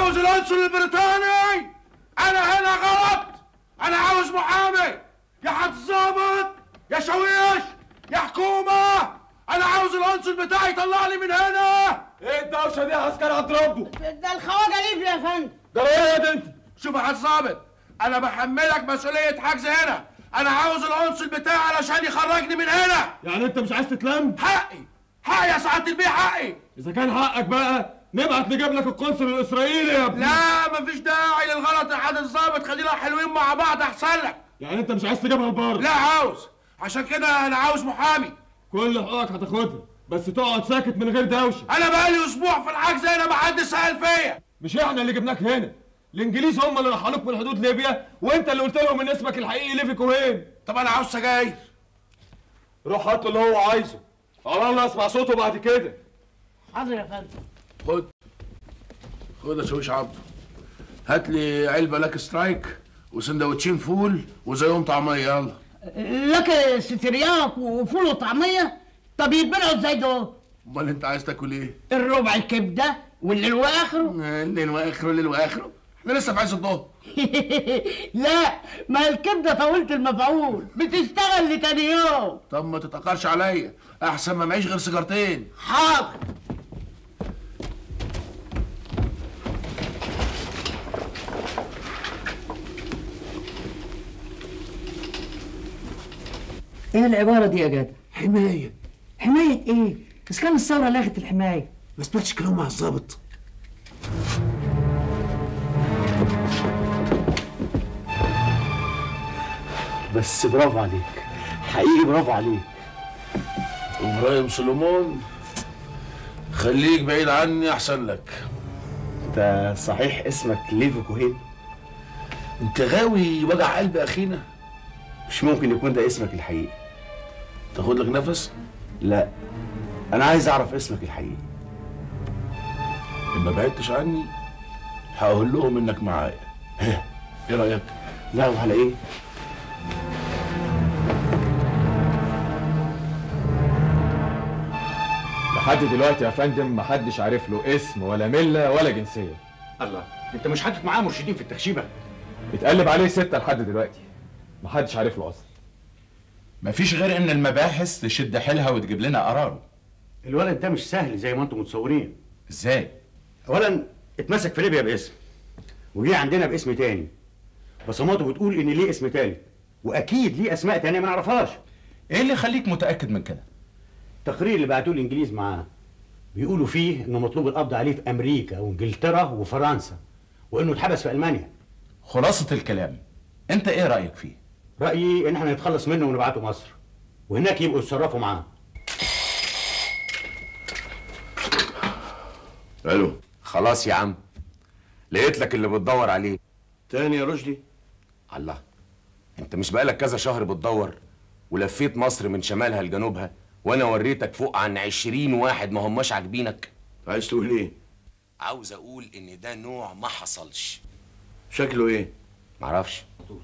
عاوز العنصر البريطاني انا هنا غلط انا عاوز محامي يا حد ظابط يا شويش يا حكومه انا عاوز العنصر بتاعي يطلعني من هنا ايه الدوشه دي يا عسكري هضربه ده الخواجه ليبيا يا فندم ده ايه ده انت شوف يا حد ظابط انا بحملك مسؤوليه حجز هنا انا عاوز العنصر بتاعي علشان يخرجني من هنا يعني انت مش عايز تتلم حقي حقي يا سعاده البيه حقي اذا كان حقك بقى نبعت نجيب لك القنصل الاسرائيلي يا ابني لا مفيش داعي للغلط يا حد الظابط خلينا حلوين مع بعض احسن لك يعني انت مش عايز تجيبها لبره لا عاوز عشان كده انا عاوز محامي كل حقوقك هتاخدها بس تقعد ساكت من غير دوشه انا بقالي اسبوع في الحجز هنا ما حدش سال فيا مش احنا اللي جبناك هنا الانجليز هم اللي رحلوك من حدود ليبيا وانت اللي قلت لهم ان اسمك الحقيقي ليفي كوهين طب انا عاوز سجاير روح هات له اللي هو عايزه على الله اسمع صوته بعد كده حاضر يا فندم خد خد يا شويش عبده هات لي علبه لاك سترايك وسندوتشين فول وزيهم طعميه يلا لك سترياق وفول وطعميه طب يتبلعوا ازاي دول امال انت عايز تاكل ايه؟ الربع الكبده والليل واخره الليل واخره الليل واخره احنا لسه في عز الظهر لا ما الكبده طولت المفعول بتشتغل لتاني يوم طب ما تتاخرش عليا احسن ما معيش غير سيجارتين حاضر ايه العبارة دي يا جدع؟ حماية حماية ايه؟ بس كان الثورة لغت الحماية ما سمعتش كلام مع الظابط بس برافو عليك حقيقي برافو عليك ابراهيم سليمان خليك بعيد عني احسن لك انت صحيح اسمك ليفي كوهين انت غاوي وجع قلب اخينا مش ممكن يكون ده اسمك الحقيقي تاخد لك نفس لا انا عايز اعرف اسمك الحقيقي ان ما بعدتش عني هقول لهم انك معايا ها ايه رايك لا وعلى ايه لحد دلوقتي يا فندم محدش عارف له اسم ولا مله ولا جنسيه الله انت مش حاطط معاه مرشدين في التخشيبه اتقلب عليه ستة لحد دلوقتي محدش عارف له اصلا مفيش غير ان المباحث تشد حيلها وتجيب لنا قراره الولد ده مش سهل زي ما انتم متصورين ازاي اولا اتمسك في ليبيا باسم وجه عندنا باسم تاني بصماته بتقول ان ليه اسم تالت واكيد ليه اسماء تانية ما نعرفهاش ايه اللي يخليك متاكد من كده التقرير اللي بعتوه الانجليز معاه بيقولوا فيه انه مطلوب القبض عليه في امريكا وانجلترا وفرنسا وانه اتحبس في المانيا خلاصه الكلام انت ايه رايك فيه رايي ان احنا نتخلص منه ونبعته مصر وهناك يبقوا يتصرفوا معاه الو خلاص يا عم لقيت لك اللي بتدور عليه تاني يا رشدي الله انت مش بقالك كذا شهر بتدور ولفيت مصر من شمالها لجنوبها وانا وريتك فوق عن عشرين واحد ما هماش عاجبينك عايز تقول ايه عاوز اقول ان ده نوع ما حصلش شكله ايه معرفش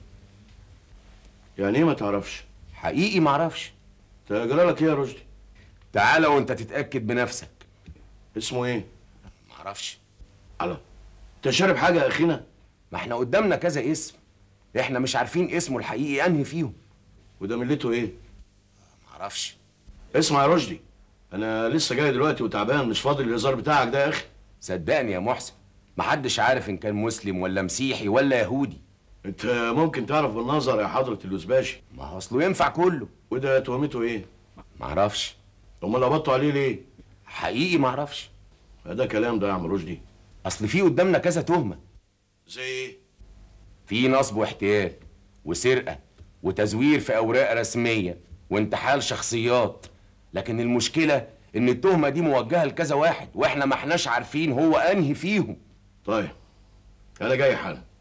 يعني ايه ما تعرفش حقيقي معرفش انت جرالك ايه يا رشدي تعالى وانت تتاكد بنفسك اسمه ايه معرفش الله انت شارب حاجه يا اخينا ما احنا قدامنا كذا اسم احنا مش عارفين اسمه الحقيقي انهي فيهم وده ملته ايه معرفش اسمع يا رشدي انا لسه جاي دلوقتي وتعبان مش فاضي الهزار بتاعك ده يا اخي صدقني يا محسن محدش عارف ان كان مسلم ولا مسيحي ولا يهودي انت ممكن تعرف بالنظر يا حضره الوزباشي ما هو اصله ينفع كله وده تهمته ايه معرفش امال قبضتوا عليه ليه حقيقي معرفش ده كلام ده يا عم رشدي اصل في قدامنا كذا تهمه زي ايه في نصب واحتيال وسرقه وتزوير في اوراق رسميه وانتحال شخصيات لكن المشكله ان التهمه دي موجهه لكذا واحد واحنا ما احناش عارفين هو انهي فيهم طيب انا جاي حالا